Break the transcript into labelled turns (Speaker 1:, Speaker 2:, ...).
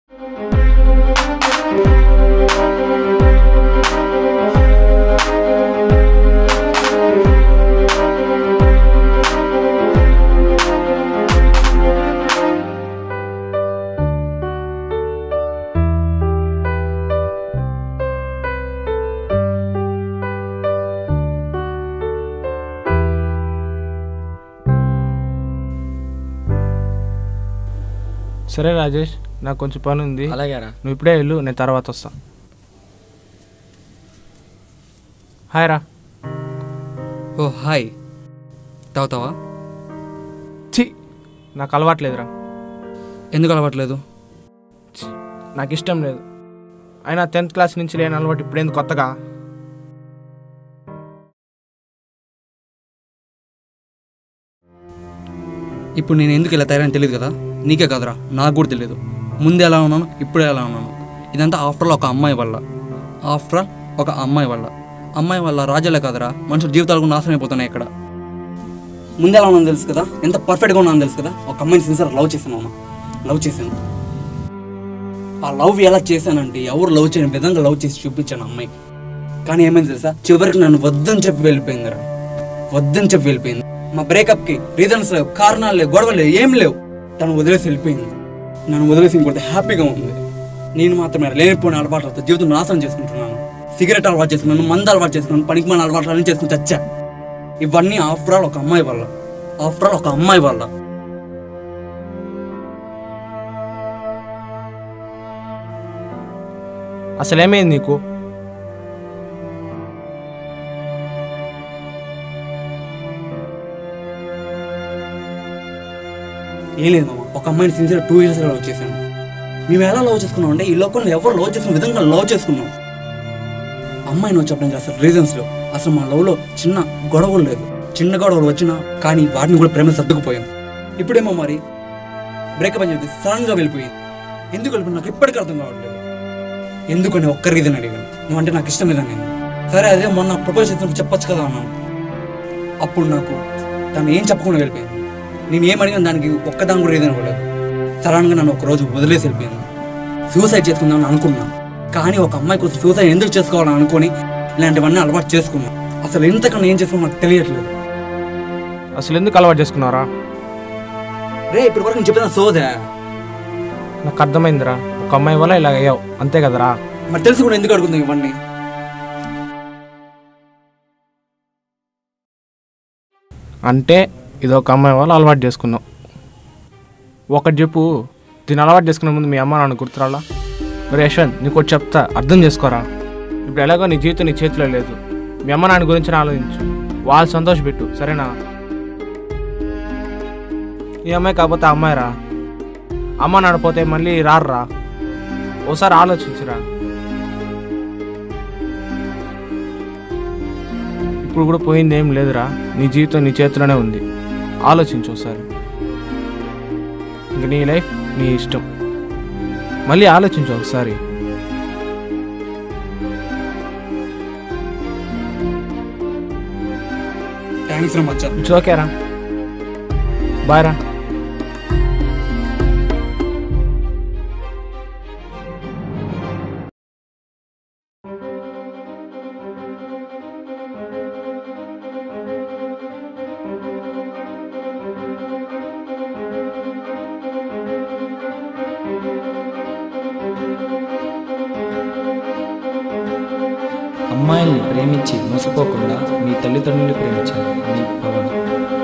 Speaker 1: సరే రాజేష్ నాకు కొంచెం పని ఉంది
Speaker 2: అలాగేరా
Speaker 1: నువ్వు ఇప్పుడే వెళ్ళు నేను తర్వాత వస్తా హాయ్ రా
Speaker 2: ఓ హాయ్ తాగుతావా
Speaker 1: ఛీ నాకు అలవాట్లేదురా
Speaker 2: ఎందుకు అలవాట్లేదు
Speaker 1: నాకు ఇష్టం లేదు అయినా టెన్త్ క్లాస్ నుంచి లేని అలవాటు ఇప్పుడేందుకు కొత్తగా
Speaker 2: ఇప్పుడు నేను ఎందుకు ఇలా తయారని తెలియదు కదా నీకే కదరా నాకు కూడా తెలియదు ముందు ఎలా ఉన్నాను ఇప్పుడు ఎలా ఉన్నాను ఇదంతా ఆఫ్టర్ ఆల్ ఒక అమ్మాయి వల్ల ఆఫ్టర్ ఆల్ ఒక అమ్మాయి వల్ల అమ్మాయి వల్ల రాజ్యాలే కదరా మనుషుల జీవితాలు కూడా నాశనం అయిపోతున్నాయి ఇక్కడ ముందు ఎలా ఉన్నాను తెలుసు కదా ఎంత పర్ఫెక్ట్గా ఉన్నాను తెలుసు కదా ఒక అమ్మాయిని సిన్సియర్ లవ్ చేశాను అమ్మ లవ్ చేశాను ఆ లవ్ ఎలా చేశానంటే ఎవరు లవ్ చేయని విధంగా లవ్ చేసి చూపించాను అమ్మాయి కానీ ఏమైంది తెలుసా చివరికి నన్ను వద్దని చెప్పి వెళ్ళిపోయిందిరా వద్దని చెప్పి వెళ్ళిపోయింది మా బ్రేకప్కి రీజన్స్ లేవు కారణాలు లేవు గొడవలు లేవు ఏం లేవు తను వదిలేసి వెళ్ళిపోయింది నన్ను వదిలేసి ఇంకొంత హ్యాపీగా ఉంది నేను మాత్రమే లేనిపోయిన అలవాట్లతో జీవితం నాశనం చేసుకుంటున్నాను సిగరెట్ అలవాటు చేసుకున్నాను మందు అలవాటు చేసుకున్నాను పనికి మన అలవాట్లు అన్ని చేసుకుని చచ్చా ఇవన్నీ ఆఫ్టర్ ఆల్ ఒక అమ్మాయి వల్ల ఆఫ్టర్ ఆల్ ఒక అమ్మాయి వల్ల
Speaker 1: అసలు ఏమైంది నీకు
Speaker 2: ఏం లేదు మామ ఒక అమ్మాయిని సిన్సియర్ టూ ఇయర్స్ లవ్ చేశాను మేము ఎలా లవ్ చేసుకున్నాం అంటే ఈ లోకంలో ఎవరు లవ్ చేసుకున్న విధంగా లవ్ చేసుకున్నాం అమ్మాయిని వచ్చేప్పటికి అసలు రీజన్స్ లేవు అసలు మా లవ్లో చిన్న గొడవలు లేదు చిన్న గొడవలు వచ్చినా కానీ వాటిని కూడా ప్రేమ సర్దుకుపోయాం ఇప్పుడేమో మరి బ్రేకప్ అని చెప్పి సడన్గా వెళ్ళిపోయింది ఎందుకు వెళ్ళిపోయింది నాకు ఇప్పటికీ అర్థం కావట్లేదు ఎందుకని ఒక్క రీజన్ అడిగాను నువ్వు అంటే నాకు ఇష్టం లేదని నేను సరే అదే మొన్న ప్రపోజ్ చేసినప్పుడు చెప్పొచ్చు కదా అన్నాను అప్పుడు నాకు తను ఏం చెప్పకుండా వెళ్ళిపోయింది నేను ఏం అడిగిన దానికి ఒక్కదాని కూడా రీజన్ ఇవ్వలేదు సడన్గా నన్ను ఒక రోజు వదిలేసి వెళ్ళిపోయింది సూసైడ్ చేసుకుందామని అనుకున్నాను కానీ ఒక అమ్మాయి కోసం సూసైడ్ ఎందుకు చేసుకోవాలని అనుకొని ఇలాంటివన్నీ అలవాటు చేసుకున్నాను అసలు ఎంతకన్నా ఏం చేసుకున్నా నాకు తెలియట్లేదు
Speaker 1: అసలు ఎందుకు అలవాటు చేసుకున్నారా
Speaker 2: రే ఇప్పటి వరకు నేను చెప్పిన సోదే
Speaker 1: నాకు అర్థమైందిరా ఒక అమ్మాయి వల్ల ఇలా అయ్యావు అంతే కదరా
Speaker 2: మరి తెలిసి కూడా ఎందుకు అడుగుతుంది ఇవన్నీ
Speaker 1: అంటే ఇది ఒక అమ్మాయి వల్ల అలవాటు చేసుకున్నావు ఒకటి చెప్పు దీన్ని అలవాటు చేసుకునే ముందు మీ అమ్మ నాన్న గుర్తురాలా మరి యశ్వంత్ నీకు ఒకటి చెప్తా అర్థం చేసుకోరా ఇప్పుడు ఎలాగో నీ జీవితం నీ చేతిలో లేదు మీ అమ్మ నాన్న గురించి ఆలోచించు వాళ్ళు సంతోషపెట్టు సరేనా ఈ అమ్మాయి కాకపోతే ఆ అమ్మాయి రా అమ్మ నాన్న పోతే మళ్ళీ రారురా ఓసారి ఆలోచించురా ఇప్పుడు కూడా పోయింది ఏం లేదురా నీ జీవితం నీ చేతిలోనే ఉంది ఆలోచించు ఒకసారి ఇంక నీ లైఫ్ నీ ఇష్టం మళ్ళీ ఆలోచించు ఒకసారి
Speaker 2: థ్యాంక్స్ రా మచ్చా
Speaker 1: ఇట్స్ ఓకేరా బాయ్ రా
Speaker 3: అమ్మాయిల్ని ప్రేమించి మోసపోకుండా మీ తల్లిదండ్రుల్ని ప్రేమించండి మీ పవన్